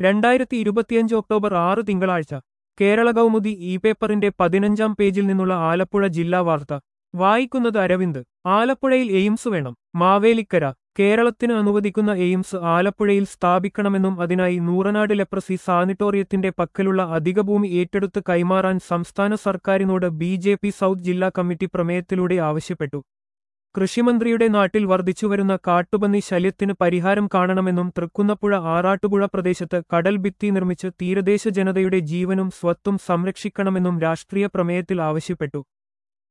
രണ്ടായിരത്തി ഇരുപത്തിയഞ്ച് ഒക്ടോബർ ആറ് തിങ്കളാഴ്ച കേരള കൗമുദി ഇ പേപ്പറിന്റെ പതിനഞ്ചാം പേജിൽ നിന്നുള്ള ആലപ്പുഴ ജില്ലാ വാർത്ത വായിക്കുന്നത് അരവിന്ദ് ആലപ്പുഴയിൽ എയിംസ് വേണം മാവേലിക്കര കേരളത്തിന് അനുവദിക്കുന്ന എയിംസ് ആലപ്പുഴയിൽ സ്ഥാപിക്കണമെന്നും അതിനായി നൂറനാട് ലെപ്രസി സാനിറ്റോറിയത്തിന്റെ പക്കലുള്ള അധിക ഭൂമി ഏറ്റെടുത്ത് കൈമാറാൻ സംസ്ഥാന സർക്കാരിനോട് ബി ജെ പി സൗത്ത് ജില്ലാ കമ്മിറ്റി പ്രമേയത്തിലൂടെ ആവശ്യപ്പെട്ടു കൃഷിമന്ത്രിയുടെ നാട്ടിൽ വർദ്ധിച്ചുവരുന്ന കാട്ടുപന്നി ശല്യത്തിന് പരിഹാരം കാണണമെന്നും തൃക്കുന്നപ്പുഴ ആറാട്ടുപുഴ പ്രദേശത്ത് കടൽ ഭിത്തി നിർമ്മിച്ച് തീരദേശ ജനതയുടെ ജീവനും സ്വത്തും സംരക്ഷിക്കണമെന്നും രാഷ്ട്രീയ പ്രമേയത്തിൽ ആവശ്യപ്പെട്ടു